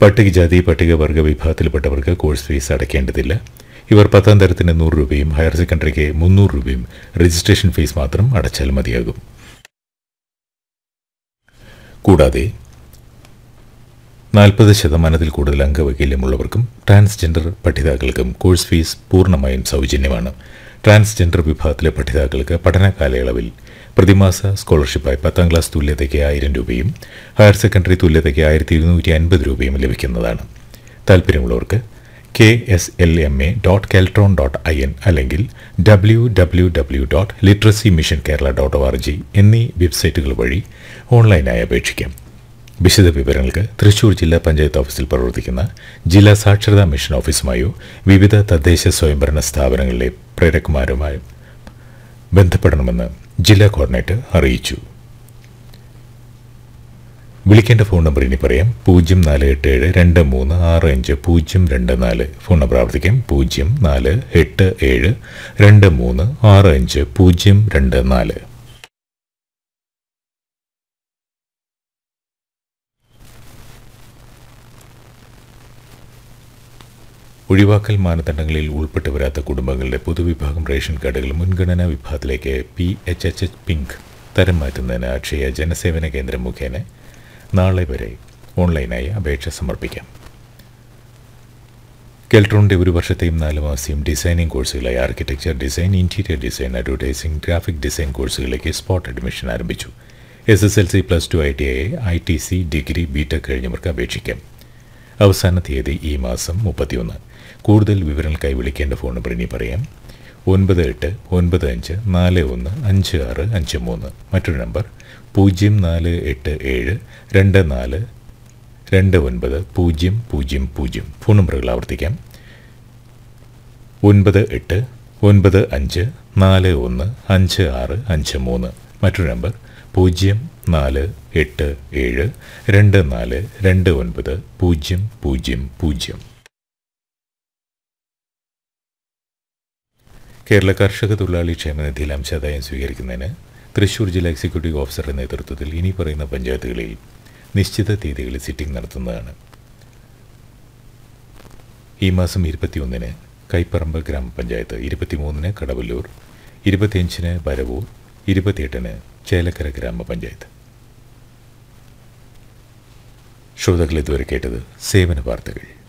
പട്ടികജാതി പട്ടികവർഗ വിഭാഗത്തിൽപ്പെട്ടവർക്ക് course fees അടയ്ക്കേണ്ടതില്ല ഇവർ പത്താം തരത്തിന് നൂറ് രൂപയും ഹയർ സെക്കൻഡറിക്ക് മുന്നൂറ് രൂപയും രജിസ്ട്രേഷൻ ഫീസ് മാത്രം അടച്ചാൽ മതിയാകും കൂടാതെ നാൽപ്പത് ശതമാനത്തിൽ കൂടുതൽ അംഗവൈകല്യമുള്ളവർക്കും ട്രാൻസ്ജെൻഡർ പഠിതാക്കൾക്കും കോഴ്സ് ഫീസ് പൂർണ്ണമായും സൗജന്യമാണ് ട്രാൻസ്ജെൻഡർ വിഭാഗത്തിലെ പഠിതാക്കൾക്ക് പഠന കാലയളവിൽ പ്രതിമാസ സ്കോളർഷിപ്പായി പത്താം ക്ലാസ് തുല്യതയ്ക്ക് ആയിരം രൂപയും ഹയർ സെക്കൻഡറി തുല്യതയ്ക്ക് ആയിരത്തി ഇരുന്നൂറ്റി അൻപത് രൂപയും ലഭിക്കുന്നതാണ് താൽപ്പര്യമുള്ളവർക്ക് K S L M A dot Keltron dot I N അല്ലെങ്കിൽ W W W dot literacy mission Kerala dot O R G എന്നീ വെബ്സൈറ്റുകൾ വഴി ഓൺലൈനായി അപേക്ഷിക്കാം വിശദ വിവരങ്ങൾക്ക് തൃശൂർ ജില്ലാ പഞ്ചായത്ത് ഓഫീസിൽ പ്രവർത്തിക്കുന്ന ജില്ലാ സാക്ഷരതാ മിഷൻ ഓഫീസുമായോ വിവിധ തദ്ദേശ സ്വയംഭരണ സ്ഥാപനങ്ങളിലെ പ്രേരകുമാരുമായോ ബന്ധപ്പെടണമെന്ന് ജില്ലാ കോർഡിനേറ്റർ അറിയിച്ചു വിളിക്കേണ്ട ഫോൺ നമ്പർ ഇനി പറയാം പൂജ്യം നാല് എട്ട് ഏഴ് രണ്ട് മൂന്ന് ആറ് അഞ്ച് പൂജ്യം രണ്ട് നാല് ഫോൺ നമ്പർ ആവർത്തിക്കാം പൂജ്യം നാല് എട്ട് ഏഴ് രണ്ട് മൂന്ന് ആറ് അഞ്ച് പൂജ്യം രണ്ട് നാല് ഒഴിവാക്കൽ മാനദണ്ഡങ്ങളിൽ ഉൾപ്പെട്ടു വരാത്ത കുടുംബങ്ങളുടെ പൊതുവിഭാഗം റേഷൻ കാർഡുകൾ മുൻഗണനാ വിഭാഗത്തിലേക്ക് P H H H pink തരം മാറ്റുന്നതിന് അക്ഷയ ജനസേവന കേന്ദ്രം മുഖേന നാളെ വരെ ഓൺലൈനായി അപേക്ഷ സമർപ്പിക്കാം കെൽട്രോണിൻ്റെ ഒരു വർഷത്തെയും നാല് മാസത്തെയും ഡിസൈനിങ് കോഴ്സുകളായി architecture design interior design advertising graphic design കോഴ്സുകളിലേക്ക് സ്പോട്ട് അഡ്മിഷൻ ആരംഭിച്ചു S S L C plus two I T I I T C degree BTech കഴിഞ്ഞവർക്ക് അപേക്ഷിക്കാം അവസാന തീയതി ഈ മാസം മുപ്പത്തിയൊന്ന് കൂടുതൽ വിവരങ്ങൾക്കായി വിളിക്കേണ്ട ഫോൺ നമ്പർ ഇനി പറയാം ഒൻപത് എട്ട് ഒൻപത് അഞ്ച് നാല് ഒന്ന് അഞ്ച് ആറ് അഞ്ച് മൂന്ന് മറ്റൊരു നമ്പർ പൂജ്യം നാല് എട്ട് ഏഴ് രണ്ട് നാല് രണ്ട് ഒൻപത് പൂജ്യം പൂജ്യം പൂജ്യം ഫോൺ നമ്പറുകൾ ആവർത്തിക്കാം ഒൻപത് എട്ട് ഒൻപത് അഞ്ച് നാല് ഒന്ന് അഞ്ച് ആറ് അഞ്ച് മൂന്ന് മറ്റൊരു നമ്പർ പൂജ്യം നാല് എട്ട് ഏഴ് രണ്ട് നാല് രണ്ട് ഒൻപത് പൂജ്യം പൂജ്യം പൂജ്യം കേരള കർഷക തൊഴിലാളി ക്ഷേമനിധിയിൽ അംശാദായം സ്വീകരിക്കുന്നതിന് തൃശൂർ ജില്ലാ എക്സിക്യൂട്ടീവ് ഓഫീസറുടെ നേതൃത്വത്തിൽ ഇനി പറയുന്ന പഞ്ചായത്തുകളിൽ നിശ്ചിത തീയതികളിൽ സിറ്റിംഗ് നടത്തുന്നതാണ് ഈ മാസം ഇരുപത്തിയൊന്നിന് കൈപ്പറമ്പ് ഗ്രാമപഞ്ചായത്ത് ഇരുപത്തിമൂന്നിന് കടവല്ലൂർ ഇരുപത്തിയഞ്ചിന് വരവൂർ ഇരുപത്തിയെട്ടിന് ചേലക്കര ഗ്രാമപഞ്ചായത്ത് ശ്രോതാക്കൾ ഇതുവരെ കേട്ടത് സേവന വാർത്തകൾ